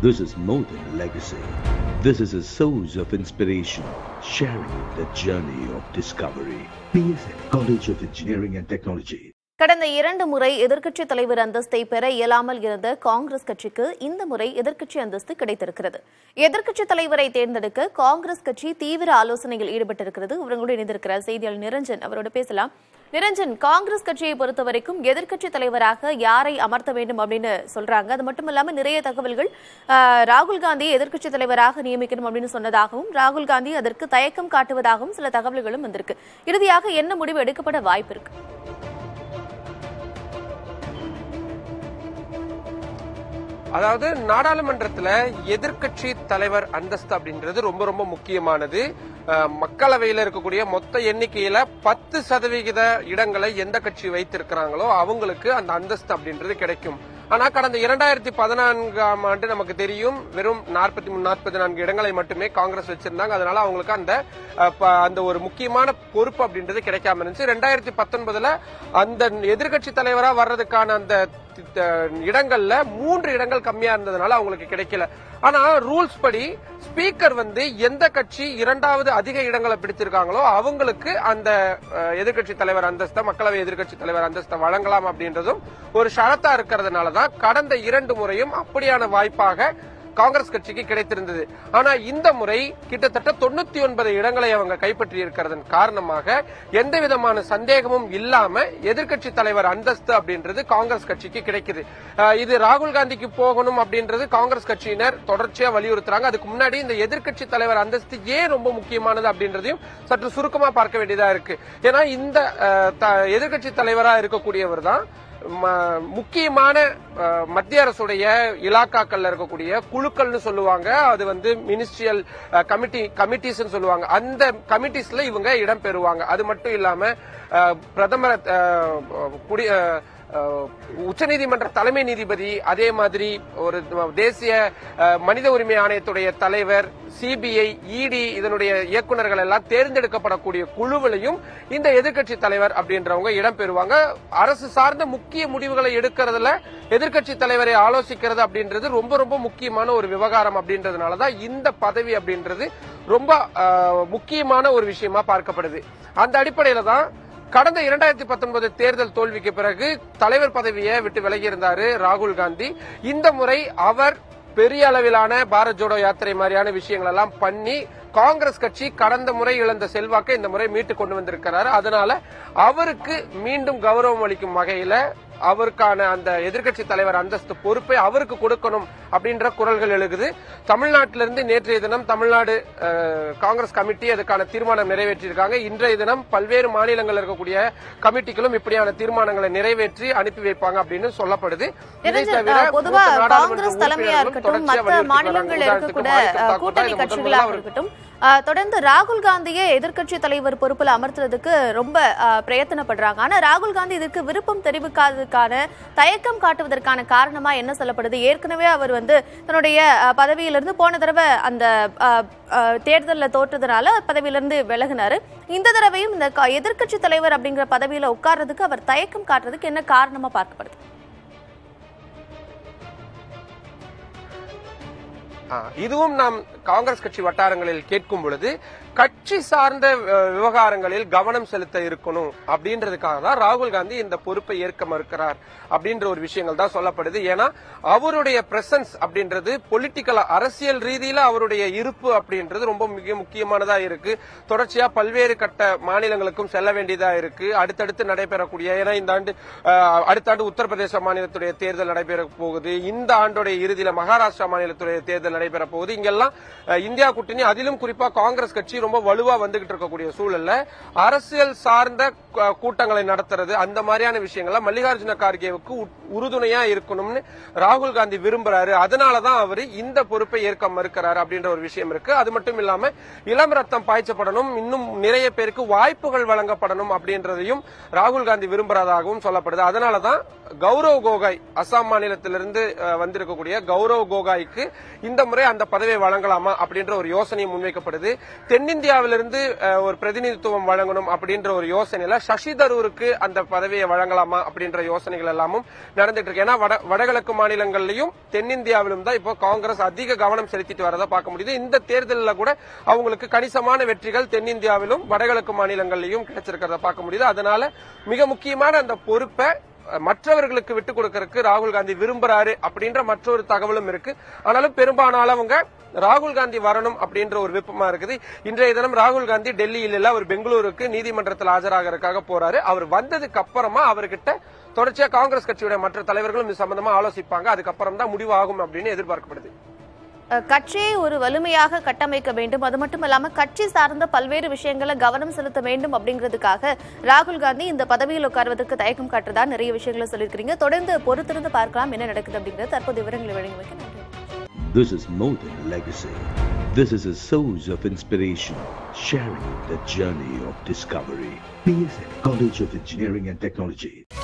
This is more than a legacy. This is a source of inspiration, sharing the journey of discovery. PSN College of Engineering and Technology. கடந்த இரண்டு முறை எதிர்க்கட்சித் தலைவர் அந்தஸ்தை பெற இயலாமல் இருந்த காங்கிரஸ் கட்சிக்கு இந்த முறை எதிர்க்கட்சி அந்தஸ்து கிடைத்திருக்கிறது எதிர்க்கட்சித் தலைவரை தேர்ந்தெடுக்க காங்கிரஸ் கட்சி தீவிர ஆலோசனையில் ஈடுபட்டிருக்கிறது இவங்களோடு இணைந்திருக்கிறார் செய்தியாளர் நிரஞ்சன் அவரோட பேசலாம் நிரஞ்சன் காங்கிரஸ் கட்சியை பொறுத்த வரைக்கும் எதிர்க்கட்சித் தலைவராக யாரை அமர்த்த வேண்டும் அப்படின்னு சொல்றாங்க அது மட்டும் இல்லாம நிறைய தகவல்கள் ஆஹ், ராகுல் காந்தியை எதிர்க்கட்சித் தலைவராக நியமிக்கணும் அப்படின்னு சொன்னதாகவும் ராகுல் காந்தி அதற்கு தயக்கம் காட்டுவதாகவும் சில தகவல்களும் வந்திருக்கு இறுதியாக என்ன முடிவு எடுக்கப்பட வாய்ப்பு இருக்கு அதாவது நாடாளுமன்றத்துல எதிர்க்கட்சி தலைவர் அந்தஸ்து அப்படின்றது ரொம்ப ரொம்ப முக்கியமானது அஹ், மக்களவையில இருக்கக்கூடிய மொத்த எண்ணிக்கையில பத்து சதவிகித இடங்களை எந்த கட்சி வைத்திருக்கிறாங்களோ அவங்களுக்கு அந்த அந்தஸ்து அப்படின்றது கிடைக்கும் ஆனா கடந்த இரண்டாயிரத்தி பதினான்காம் ஆண்டு நமக்கு தெரியும் வெறும் நாற்பத்தி மூணு நாற்பத்தி நான்கு இடங்களை மட்டுமே காங்கிரஸ் வச்சிருந்தாங்க அதனால அவங்களுக்கு அந்த அஹ், ப- அந்த ஒரு முக்கியமான பொறுப்பு அப்படின்றது கிடைக்காம இருந்துச்சு ரெண்டாயிரத்தி பத்தொன்பதுல அந்த எதிர்க்கட்சி தலைவரா வர்றதுக்கான அந்த தி- த- இடங்கள்ல மூன்று இடங்கள் கம்மியா இருந்ததுனால அவங்களுக்கு கிடைக்கல ஆனா ரூல்ஸ் படி ஸ்பீக்கர் வந்து எந்த கட்சி இரண்டாவது அதிக இடங்களை பிடிச்சிருக்காங்களோ அவங்களுக்கு அந்த அஹ், எதிர்க்கட்சி தலைவர் அந்தஸ்தை மக்களவை எதிர்க்கட்சி தலைவர் அந்தஸ்தை வழங்கலாம் அப்படின்றதும் ஒரு ஷரத்தா இருக்கிறதுனாலதான் கடந்த இரண்டு முறையும் அப்படியான வாய்ப்பாக காங்கிரஸ் கட்சிக்கு கிடைத்திருந்தது ஆனா இந்த முறை கிட்டத்தட்ட தொண்ணூத்தி ஒன்பது இடங்களை அவங்க கைப்பற்றி இருக்கிறதன் காரணமாக எந்த விதமான சந்தேகமும் இல்லாம எதிர்க்கட்சி தலைவர் அந்தஸ்து அப்படின்றது காங்கிரஸ் கட்சிக்கு கிடைக்குது அஹ் இது ராகுல் காந்திக்கு போகணும் அப்படின்றது காங்கிரஸ் கட்சியினர் தொடர்ச்சியா வலியுறுத்துறாங்க அதுக்கு முன்னாடி இந்த எதிர்க்கட்சி தலைவர் அந்தஸ்து ஏன் ரொம்ப முக்கியமானது அப்படின்றதையும் சற்று சுருக்கமா பார்க்க வேண்டியதா இருக்கு ஏன்னா இந்த அஹ், த- எதிர்க்கட்சி தலைவரா இருக்கக்கூடியவர் தான் ம- முக்கியமான அஹ், மத்திய அரசுடைய இலாக்காக்கள்ல இருக்கக்கூடிய குழுக்கள்னு சொல்லுவாங்க அது வந்து மினிஸ்ட்ரியல் கமிட்டி கமிட்டிஸ் சொல்லுவாங்க அந்த கமிட்டிஸ்ல இவங்க இடம் பெறுவாங்க அது மட்டும் இல்லாம அஹ், பிரதமர் அஹ், குடி அஹ், அஹ், உச்சநீதிமன்ற தலைமை நீதிபதி அதே மாதிரி ஒரு தேசிய அஹ், மனித உரிமை ஆணையத்துடைய தலைவர் சிபிஐ இடி இதனுடைய இயக்குனர்கள் எல்லாம் தேர்ந்தெடுக்கப்படக்கூடிய குழுவிலையும் இந்த எதிர்க்கட்சி தலைவர் அப்படின்றவங்க இடம் பெறுவாங்க அரசு சார்ந்த முக்கிய முடிவுகளை எடுக்கிறதுல எதிர்க்கட்சி தலைவரை ஆலோசிக்கிறது அப்படின்றது ரொம்ப ரொம்ப முக்கியமான ஒரு விவகாரம் அப்படின்றதுனாலதான் இந்த பதவி அப்படின்றது ரொம்ப அஹ், முக்கியமான ஒரு விஷயமா பார்க்கப்படுது அந்த அடிப்படையில தான் கடந்த இரண்டாயிரத்தி பத்தொன்பது தேர்தல் தோல்விக்கு பிறகு தலைவர் பதவியை விட்டு விலகி இருந்தாரு ராகுல் காந்தி இந்த முறை அவர் பெரிய அளவிலான பாரத் ஜோடோ யாத்திரை மாதிரியான விஷயங்கள் எல்லாம் பண்ணி காங்கிரஸ் கட்சி கடந்த முறை இழந்த செல்வாக்கை இந்த முறை மீட்டு கொண்டு வந்திருக்கிறாரு அதனால அவருக்கு மீண்டும் கௌரவம் அளிக்கும் வகையில அவருக்கான அந்த எதிர்க்கட்சி தலைவர் அந்தஸ்து பொறுப்பை அவருக்கு கொடுக்கணும் அப்படின்ற குரல்கள் எழுகுது தமிழ்நாட்டிலிருந்து நேற்றைய தினம் தமிழ்நாடு அஹ், காங்கிரஸ் கமிட்டி அதுக்கான தீர்மானம் நிறைவேற்றியிருக்காங்க இன்றைய தினம் பல்வேறு மாநிலங்கள் இருக்கக்கூடிய கமிட்டிகளும் இப்படியான தீர்மானங்களை நிறைவேற்றி அனுப்பி வைப்பாங்க அப்படின்னு சொல்லப்படுது இதை நிரஞ்சன், தவிர அஹ், பொதுவா மூத்த நாடாளுமன்ற காங்கிரஸ் தலைமையா உறுப்பினர்களும் இருக்கட்டும் தொடர்ச்சியா மற்ற வலியுறுத்தி மாநிலங்கள்ல வராங்க. இருக்கக்கூடிய உதாரணத்துக்கு அஹ், மாணிக்கம் கூட்டணி தாக்கூர் தான் இதை முதன் கட்சிகளாக முதல்ல இருக்கட்டும் அஹ், தொடர்ந்து ராகுல் காந்தியை எதிர்க்கட்சி தலைவர் பொறுப்புல அமர்த்துறதுக்கு ரொம்ப அஹ், பிரயத்தனப்படுறாங்க ஆனா ராகுல் காந்தி இதுக்கு விருப்பம் தெரிவிக்காததுக்கான தயக்கம் காட்டுவதற்கான காரணமா என்ன சொல்லப்படுது ஏற்கனவே அவர் வந்து தன்னுடைய அஹ், பதவியிலிருந்து போன தடவை அந்த அஹ், அஹ், தேர்தல்ல தோற்றதுனால பதவியிலிருந்து விலகினாரு இந்த தடவையும் இந்த க- எதிர்க்கட்சி தலைவர் அப்படிங்கிற பதவியில உட்கார்றதுக்கு அவர் தயக்கம் காட்டுறதுக்கு என்ன காரணமா பார்க்கப்படுது ஆ, இதுவும் நாம் காங்கிரஸ் கட்சி வட்டாரங்களில் கேட்கும் பொழுது கட்சி சார்ந்த அஹ், விவகாரங்களில் கவனம் செலுத்த இருக்கணும் அப்படின்றதுக்காக தான் ராகுல் காந்தி இந்த பொறுப்பை ஏற்க மறுக்கிறார் அப்படின்ற ஒரு விஷயங்கள் தான் சொல்லப்படுது ஏன்னா அவருடைய பிரசன்ஸ் அப்படின்றது பொலிட்டிக்கல் அரசியல் ரீதியில அவருடைய இருப்பு அப்படின்றது ரொம்ப மிக முக்கியமானதா இருக்கு தொடர்ச்சியா பல்வேறு கட்ட மாநிலங்களுக்கும் செல்ல வேண்டியதா இருக்கு அடுத்தடுத்து நடைபெறக்கூடிய ஏன்னா இந்த ஆண்டு அஹ், அடுத்த ஆண்டு உத்தரப்பிரதேச மாநிலத்துடைய தேர்தல் நடைபெற போகுது இந்த ஆண்டுடைய இறுதியில மகாராஷ்டிரா மாநிலத்துடைய தேர்தல் நடைபெற போகுது இங்கெல்லாம் அஹ், இந்தியா கூட்டணி அதிலும் குறிப்பா காங்கிரஸ் கட்சி ரொம்ப வலுவா வந்துகிட்டு இருக்கக்கூடிய சூழல்ல அரசியல் சார்ந்த அஹ், கூட்டங்களை நடத்துறது அந்த மாதிரியான விஷயங்கள்லாம் மல்லிகார்ஜுன கார்கேவுக்கு உ- உறுதுணையா இருக்கணும்னு ராகுல் காந்தி விரும்புறாரு அதனாலதான் அவரு இந்த பொறுப்பை ஏற்க மறுக்கிறாரு அப்படின்ற ஒரு விஷயம் இருக்கு அது மட்டும் இல்லாம இளம் ரத்தம் பாய்ச்சப்படணும் இன்னும் நிறைய பேருக்கு வாய்ப்புகள் வழங்கப்படணும் அப்படின்றதையும் ராகுல் காந்தி விரும்புறதாகவும் சொல்லப்படுது அதனாலதான் கௌரவ் கோகாய் அசாம் மாநிலத்திலிருந்து அஹ், வந்திருக்கக்கூடிய கௌரவ் கோகாய்க்கு இந்த முறை அந்த பதவியை வழங்கலாமா அப்படின்ற ஒரு யோசனை முன்வைக்கப்படுது தென்னிந்திய தென்னிந்தியாவிலிருந்து அஹ், ஒரு பிரதிநிதித்துவம் வழங்கணும் அப்படின்ற ஒரு யோசனையில சசி தரூருக்கு அந்த பதவியை வழங்கலாமா அப்படின்ற யோசனைகள் எல்லாமும் நடந்துட்டு இருக்கு ஏன்னா வட வடகிழக்கு மாநிலங்கள்லயும் தென்னிந்தியாவிலும் தான் இப்போ காங்கிரஸ் அதிக கவனம் செலுத்திட்டு வரதை பார்க்க முடியுது இந்த தேர்தலில் கூட அவங்களுக்கு கணிசமான வெற்றிகள் தென்னிந்தியாவிலும் வடகிழக்கு மாநிலங்கள்லயும் கிடைச்சிருக்கிறத பார்க்க முடியுது அதனால மிக முக்கியமான அந்த பொறுப்பை அஹ், மற்றவர்களுக்கு விட்டு கொடுக்கறதுக்கு ராகுல் காந்தி விரும்புறாரு அப்படின்ற மற்றொரு தகவலும் இருக்கு ஆனாலும் பெரும்பாலானவங்க ராகுல் காந்தி வரணும் அப்படின்ற ஒரு விருப்பமா இருக்குது இன்றைய தினம் ராகுல் காந்தி டெல்லியில் இல்ல அவர் பெங்களூருக்கு நீதிமன்றத்தில் ஆஜராகிறதுக்காக போறாரு அவர் வந்ததுக்கு அப்புறமா அவர்கிட்ட தொடர்ச்சியா காங்கிரஸ் கட்சியுடைய மற்ற தலைவர்களும் இது சம்பந்தமா ஆலோசிப்பாங்க அதுக்கப்புறம் தான் முடிவாகும் அப்படின்னு எதிர்பார்க்கப்படுது அஹ், கட்சியை ஒரு வலிமையாக கட்டமைக்க வேண்டும் அது மட்டும் இல்லாம கட்சி சார்ந்த பல்வேறு விஷயங்களை கவனம் செலுத்த வேண்டும் அப்படிங்கிறதுக்காக ராகுல் காந்தி இந்த பதவியில் உட்கார்வதற்கு தயக்கம் காட்டுறதா நிறைய விஷயங்களை சொல்லியிருக்கிறீங்க தொடர்ந்து பொறுத்திருந்து பார்க்கலாம் என்ன நடக்குது அப்படிங்கிறது தற்போது விவரங்களை வழங்கி வைக்க நன்றி This is more than a legacy. This is a source of inspiration, sharing the journey of discovery. PSN College of Engineering and Technology.